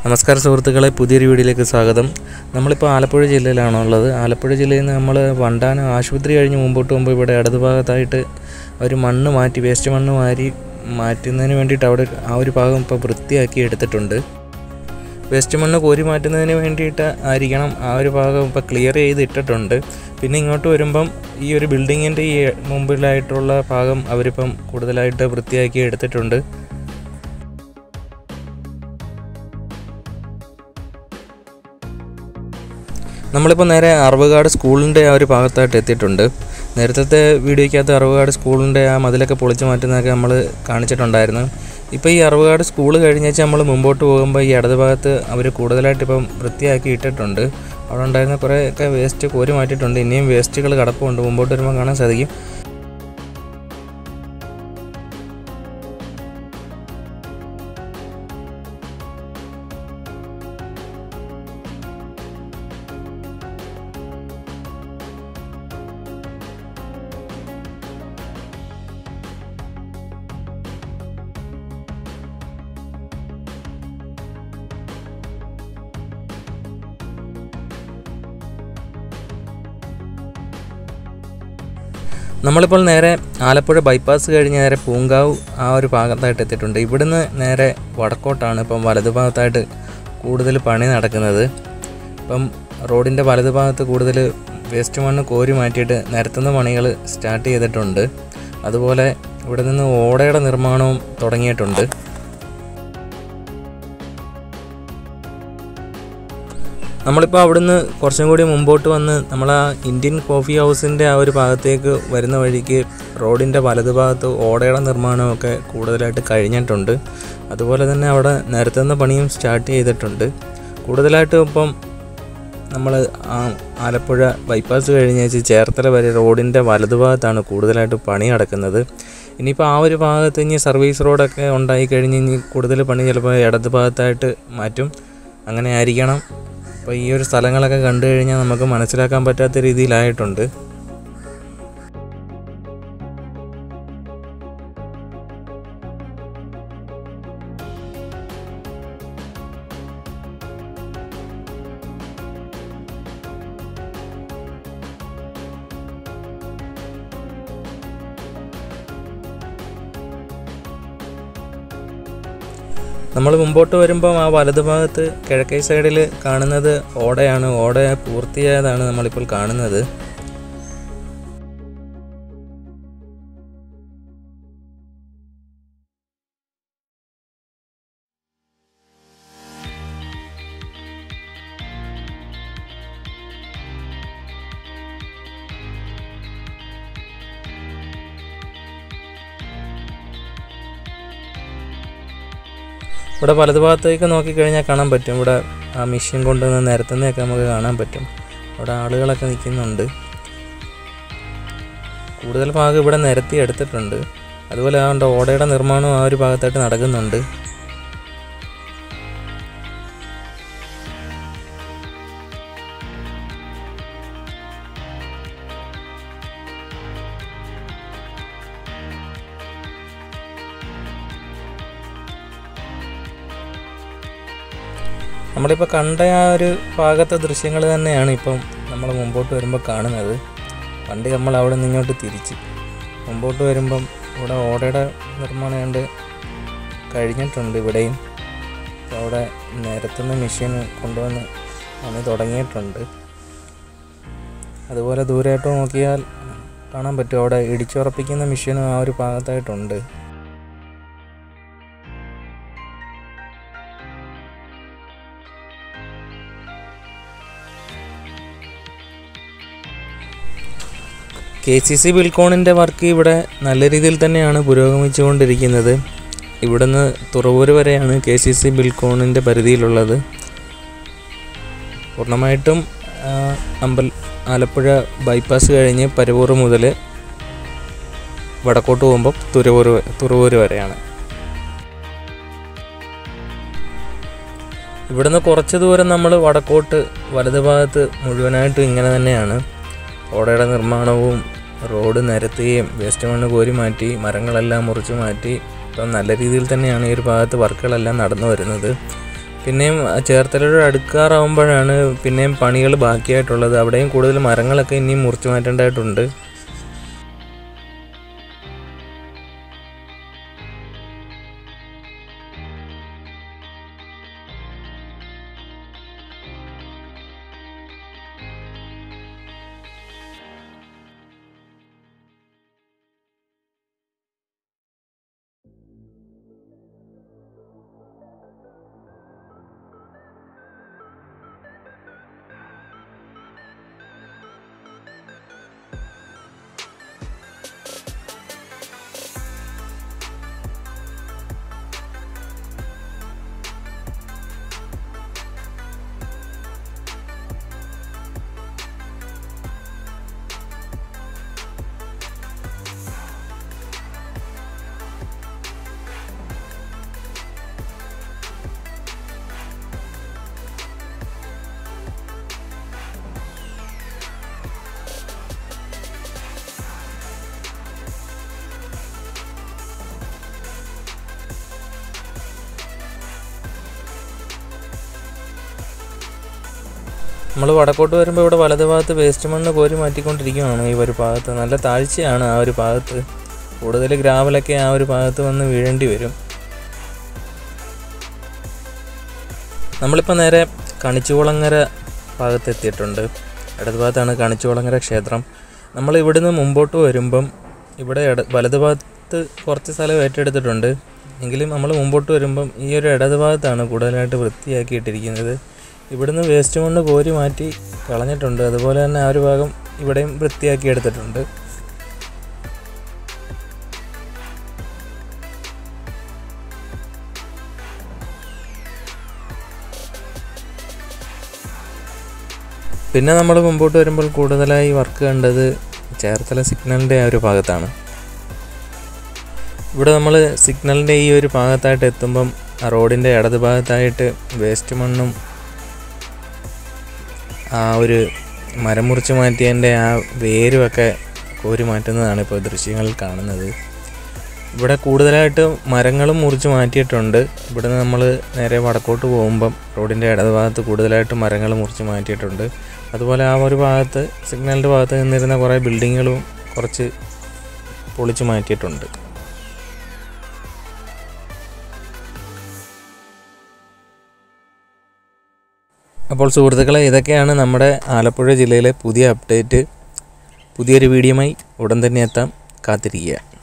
നമസ്കാരം സുഹൃത്തുക്കളെ പുതിയൊരു വീഡിയോയിലേക്ക് സ്വാഗതം നമ്മളിപ്പോൾ ആലപ്പുഴ ജില്ലയിലാണുള്ളത് ആലപ്പുഴ ജില്ലയിൽ നിന്ന് നമ്മൾ വണ്ടാനം ആശുപത്രി കഴിഞ്ഞ് മുമ്പോട്ട് പോകുമ്പോൾ ഇവിടെ ഇടതുഭാഗത്തായിട്ട് ഒരു മണ്ണ് മാറ്റി വേസ്റ്റ് മണ്ണ് മാറി മാറ്റുന്നതിന് വേണ്ടിയിട്ട് അവിടെ ആ ഒരു ഭാഗം ഇപ്പോൾ വൃത്തിയാക്കി എടുത്തിട്ടുണ്ട് വേസ്റ്റ് മണ്ണ് കോരി മാറ്റുന്നതിന് വേണ്ടിയിട്ട് ആയിരിക്കണം ആ ഒരു ഭാഗം ഇപ്പോൾ ക്ലിയർ ചെയ്ത് ഇട്ടിട്ടുണ്ട് പിന്നെ ഇങ്ങോട്ട് വരുമ്പം ഈ ഒരു ബിൽഡിങ്ങിൻ്റെ ഈ മുമ്പിലായിട്ടുള്ള ഭാഗം അവരിപ്പം കൂടുതലായിട്ട് വൃത്തിയാക്കി എടുത്തിട്ടുണ്ട് നമ്മളിപ്പോൾ നേരെ അറവുകാട് സ്കൂളിൻ്റെ ആ ഒരു ഭാഗത്തായിട്ട് എത്തിയിട്ടുണ്ട് നേരത്തെ വീഡിയോയ്ക്കകത്ത് അറവുകാട് സ്കൂളിൻ്റെ ആ മതിലൊക്കെ പൊളിച്ചു മാറ്റുന്നതൊക്കെ നമ്മൾ കാണിച്ചിട്ടുണ്ടായിരുന്നു ഇപ്പോൾ ഈ അറവുകാട് സ്കൂൾ കഴിഞ്ഞേച്ച് നമ്മൾ മുമ്പോട്ട് പോകുമ്പോൾ ഈ ഇടത് ഭാഗത്ത് അവർ കൂടുതലായിട്ട് ഇപ്പം വൃത്തിയാക്കി ഇട്ടിട്ടുണ്ട് അവിടെ ഉണ്ടായിരുന്ന കുറേയൊക്കെ വേസ്റ്റ് കോരി മാറ്റിയിട്ടുണ്ട് ഇനിയും വേസ്റ്റുകൾ കിടപ്പുണ്ട് മുമ്പോട്ട് വരുമ്പോൾ കാണാൻ സാധിക്കും നമ്മളിപ്പോൾ നേരെ ആലപ്പുഴ ബൈപ്പാസ് കഴിഞ്ഞ് നേരെ പൂങ്കാവ് ആ ഒരു ഭാഗത്തായിട്ട് എത്തിയിട്ടുണ്ട് ഇവിടുന്ന് നേരെ വടക്കോട്ടാണ് ഇപ്പം വലതുഭാഗത്തായിട്ട് കൂടുതൽ പണി നടക്കുന്നത് ഇപ്പം റോഡിൻ്റെ വലതുഭാഗത്ത് കൂടുതൽ വേസ്റ്റ് മണ്ണ് കോരി മാറ്റിയിട്ട് നിരത്തുന്ന പണികൾ സ്റ്റാർട്ട് ചെയ്തിട്ടുണ്ട് അതുപോലെ ഇവിടെ നിന്ന് ഓടയുടെ നിർമ്മാണവും തുടങ്ങിയിട്ടുണ്ട് നമ്മളിപ്പോൾ അവിടുന്ന് കുറച്ചും കൂടി മുമ്പോട്ട് വന്ന് നമ്മൾ ആ ഇന്ത്യൻ കോഫി ഹൗസിൻ്റെ ആ ഒരു ഭാഗത്തേക്ക് വരുന്ന വഴിക്ക് റോഡിൻ്റെ വലതുഭാഗത്ത് ഓടയുടെ നിർമ്മാണമൊക്കെ കൂടുതലായിട്ട് കഴിഞ്ഞിട്ടുണ്ട് അതുപോലെ തന്നെ അവിടെ നിരത്തുന്ന പണിയും സ്റ്റാർട്ട് ചെയ്തിട്ടുണ്ട് കൂടുതലായിട്ട് ഇപ്പം നമ്മൾ ആ ആലപ്പുഴ ബൈപ്പാസ് കഴിഞ്ഞേച്ച് ചേർത്തല വരെ റോഡിൻ്റെ വലതുഭാഗത്താണ് കൂടുതലായിട്ട് പണി നടക്കുന്നത് ഇനിയിപ്പോൾ ആ ഒരു ഭാഗത്ത് ഇനി സർവീസ് റോഡൊക്കെ ഉണ്ടായി കഴിഞ്ഞ് ഇനി കൂടുതൽ പണി ചിലപ്പോൾ ഇടത് ഭാഗത്തായിട്ട് മാറ്റും അങ്ങനെ ആയിരിക്കണം അപ്പോൾ ഈ ഒരു സ്ഥലങ്ങളൊക്കെ കണ്ടു കഴിഞ്ഞാൽ നമുക്ക് മനസ്സിലാക്കാൻ പറ്റാത്ത രീതിയിലായിട്ടുണ്ട് നമ്മൾ മുമ്പോട്ട് വരുമ്പം ആ വലതുഭാഗത്ത് കിഴക്കേ സൈഡിൽ കാണുന്നത് ഓടയാണ് ഓട പൂർത്തിയായതാണ് നമ്മളിപ്പോൾ കാണുന്നത് ഇവിടെ വലതുഭാഗത്തേക്ക് നോക്കിക്കഴിഞ്ഞാൽ കാണാൻ പറ്റും ഇവിടെ ആ മെഷീൻ കൊണ്ടുവന്ന് നിരത്തുന്നതൊക്കെ നമുക്ക് കാണാൻ പറ്റും അവിടെ ആളുകളൊക്കെ നിൽക്കുന്നുണ്ട് കൂടുതൽ ഭാഗം ഇവിടെ നിരത്തി എടുത്തിട്ടുണ്ട് അതുപോലെ അതുകൊണ്ട് ഓടയുടെ നിർമ്മാണവും ആ ഒരു ഭാഗത്തായിട്ട് നടക്കുന്നുണ്ട് നമ്മളിപ്പോൾ കണ്ട ആ ഒരു ഭാഗത്തെ ദൃശ്യങ്ങൾ തന്നെയാണ് ഇപ്പം നമ്മൾ മുമ്പോട്ട് വരുമ്പോൾ കാണുന്നത് പണ്ട് നമ്മൾ അവിടെ നിന്ന് ഇങ്ങോട്ട് തിരിച്ച് മുമ്പോട്ട് വരുമ്പം ഇവിടെ ഓടയുടെ നിർമ്മാണം കണ്ട് കഴിഞ്ഞിട്ടുണ്ട് ഇവിടെയും അപ്പോൾ അവിടെ നിരത്തുന്ന മെഷീൻ കൊണ്ടുവന്ന് പണി തുടങ്ങിയിട്ടുണ്ട് അതുപോലെ ദൂരമായിട്ട് നോക്കിയാൽ കാണാൻ പറ്റും അവിടെ ഇടിച്ചുറപ്പിക്കുന്ന മെഷീനും ആ ഒരു ഭാഗത്തായിട്ടുണ്ട് കെ സി സി ബിൽക്കോണിൻ്റെ വർക്ക് ഇവിടെ നല്ല രീതിയിൽ തന്നെയാണ് പുരോഗമിച്ചുകൊണ്ടിരിക്കുന്നത് ഇവിടുന്ന് തുറവൂർ വരെയാണ് കെ സി സി ബിൽക്കോണിൻ്റെ പരിധിയിലുള്ളത് പൂർണ്ണമായിട്ടും ആ, അമ്പൽ ആലപ്പുഴ ബൈപ്പാസ് കഴിഞ്ഞ് പരവൂർ മുതൽ വടക്കോട്ട് പോകുമ്പോൾ തുറവൂർ തുറവൂർ വരെയാണ് ഇവിടുന്ന് കുറച്ച് ദൂരം നമ്മൾ വടക്കോട്ട് വലതുഭാഗത്ത് മുഴുവനായിട്ടും ഇങ്ങനെ തന്നെയാണ് ഓടയുടെ നിർമ്മാണവും റോഡ് നിരത്തുകയും വേസ്റ്റ് മണ്ണ് കോരി മാറ്റി മരങ്ങളെല്ലാം മുറിച്ച് മാറ്റി ഇപ്പം നല്ല രീതിയിൽ തന്നെയാണ് ഈ ഒരു ഭാഗത്ത് വർക്കുകളെല്ലാം നടന്നു വരുന്നത് പിന്നെയും ചേർത്തലയോട് അടുക്കാറാവുമ്പോഴാണ് പിന്നെയും പണികൾ ബാക്കിയായിട്ടുള്ളത് അവിടെയും കൂടുതൽ മരങ്ങളൊക്കെ ഇനിയും മുറിച്ചു മാറ്റേണ്ടതായിട്ടുണ്ട് നമ്മൾ വടക്കോട്ട് വരുമ്പോൾ ഇവിടെ വലത് ഭാഗത്ത് വേസ്റ്റ് മണ്ണ് കോരി മാറ്റിക്കൊണ്ടിരിക്കുകയാണ് ഈ ഒരു ഭാഗത്ത് നല്ല താഴ്ചയാണ് ആ ഒരു ഭാഗത്ത് കൂടുതൽ ഗ്രാവലൊക്കെ ആ ഒരു ഭാഗത്ത് വന്ന് വീഴേണ്ടി വരും നമ്മളിപ്പോൾ നേരെ കണിച്ചുകുളങ്ങര ഭാഗത്ത് എത്തിയിട്ടുണ്ട് ഇടത് ഭാഗത്താണ് കണിച്ചുകുളങ്ങര ക്ഷേത്രം നമ്മൾ ഇവിടുന്ന് മുമ്പോട്ട് വരുമ്പം ഇവിടെ ഇട വലത് ഭാഗത്ത് കുറച്ച് സ്ഥലം ഏറ്റെടുത്തിട്ടുണ്ട് എങ്കിലും നമ്മൾ മുമ്പോട്ട് വരുമ്പം ഈ ഒരു ഇടത് ഭാഗത്താണ് കൂടുതലായിട്ട് വൃത്തിയാക്കിയിട്ടിരിക്കുന്നത് ഇവിടുന്ന് വേസ്റ്റ് മണ്ണ് കോരി മാറ്റി കളഞ്ഞിട്ടുണ്ട് അതുപോലെ തന്നെ ആ ഒരു ഭാഗം ഇവിടെയും വൃത്തിയാക്കി എടുത്തിട്ടുണ്ട് പിന്നെ നമ്മൾ മുമ്പോട്ട് വരുമ്പോൾ കൂടുതലായി വർക്ക് കണ്ടത് ചേർത്തല സിഗ്നലിൻ്റെ ആ ഒരു ഭാഗത്താണ് ഇവിടെ നമ്മൾ സിഗ്നലിൻ്റെ ഈ ഒരു ഭാഗത്തായിട്ട് എത്തുമ്പം ആ റോഡിൻ്റെ ഇടത് ഭാഗത്തായിട്ട് വേസ്റ്റ് മണ്ണും ആ ഒരു മരം മുറിച്ച് മാറ്റിയതിൻ്റെ ആ വേരുമൊക്കെ കോരി മാറ്റുന്നതാണ് ഇപ്പോൾ ദൃശ്യങ്ങളിൽ കാണുന്നത് ഇവിടെ കൂടുതലായിട്ട് മരങ്ങളും മുറിച്ച് മാറ്റിയിട്ടുണ്ട് ഇവിടുന്ന് നമ്മൾ നേരെ വടക്കോട്ട് പോകുമ്പം റോഡിൻ്റെ ഇടത് ഭാഗത്ത് കൂടുതലായിട്ട് മരങ്ങൾ മുറിച്ച് മാറ്റിയിട്ടുണ്ട് അതുപോലെ ആ ഒരു ഭാഗത്ത് സിഗ്നലിൻ്റെ ഭാഗത്ത് നിന്നിരുന്ന കുറേ ബിൽഡിങ്ങുകളും കുറച്ച് പൊളിച്ച് മാറ്റിയിട്ടുണ്ട് അപ്പോൾ സുഹൃത്തുക്കളെ ഇതൊക്കെയാണ് നമ്മുടെ ആലപ്പുഴ ജില്ലയിലെ പുതിയ അപ്ഡേറ്റ് പുതിയൊരു വീഡിയോയുമായി ഉടൻ തന്നെ എത്താം കാത്തിരിക്കുക